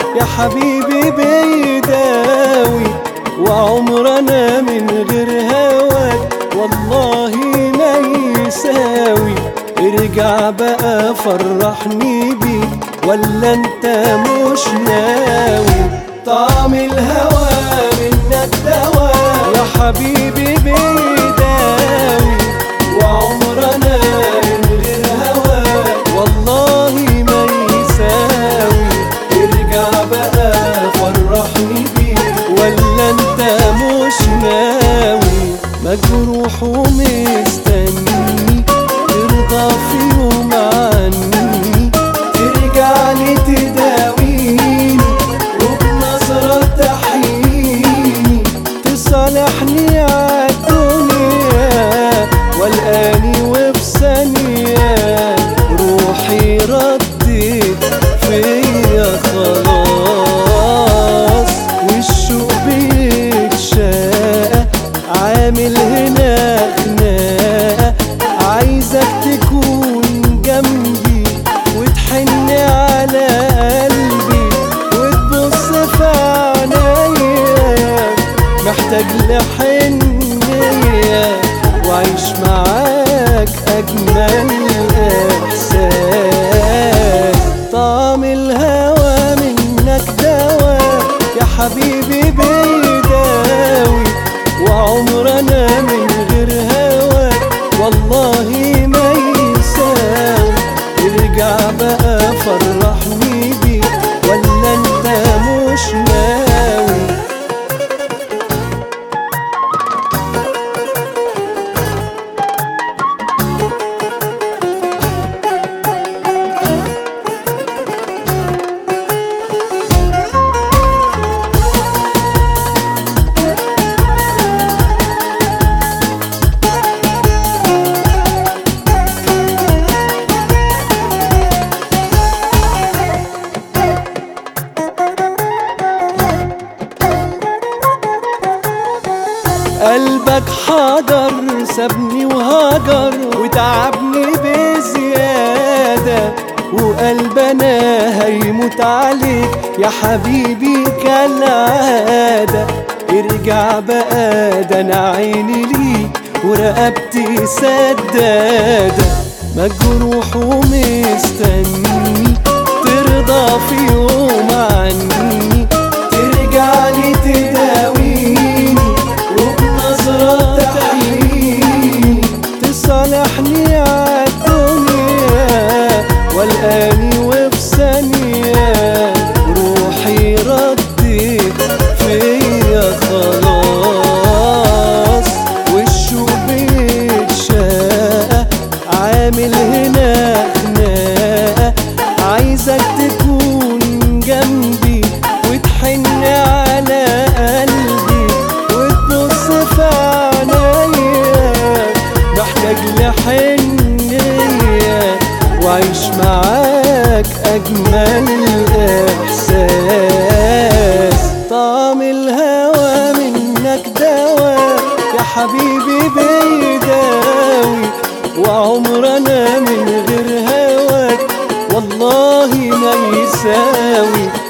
يا حبيبي بيداوي وعمرنا من غير هواك والله ما يساوي ارجع بقى فرحني بيك ولا انت مش ناوي طعم الهوى منك دواء يا حبيبي بيداوي وعمرنا من غير هواك والله ما يساوي ارجع بقى فرحني بيك ولا انت مش ناوي مجروح ومستني ترضى في يوم عني ترجع لي تداويني وبنظرة تحييني تصالحني عالدنيا والآني وفي ثانية روحي ردت فيا خلاص والشوق بيتشاق عامل هنا خناقة عايزك تكون جنبي وتحن على قلبي وتبص في عينيا محتاج لحنية وعيش معاك أجمل إحساس طعم الهوى منك دواء يا حبيبي بيداوي وعمرنا من غير هواك والله ما يساوي ارجع بقى فرحني بيك ولا انت مش ناوي قلبك حضر سابني وهجر وتعبني بزيادة وقلبنا هيموت عليك يا حبيبي كالعادة ارجع بقى ده انا عيني ليك ورقبتي سدادة مجروح ومستني ترضى في يوم عني ترجع لي تداويني وبنظرة تحييني تصالحني عالدنيا والآني وفي ثانية روحي ردت فيا خلاص والشوق بيتشاق عامل هنا خناقة عايزك تكون جنبي وتحن على قلبي وتبص في عينيا محتاج لحنية وعيش معاك أجمل إحساس طعم الهوى منك دواء يا حبيبي بيداوي وعمرنا من غير هواك والله ما يساوي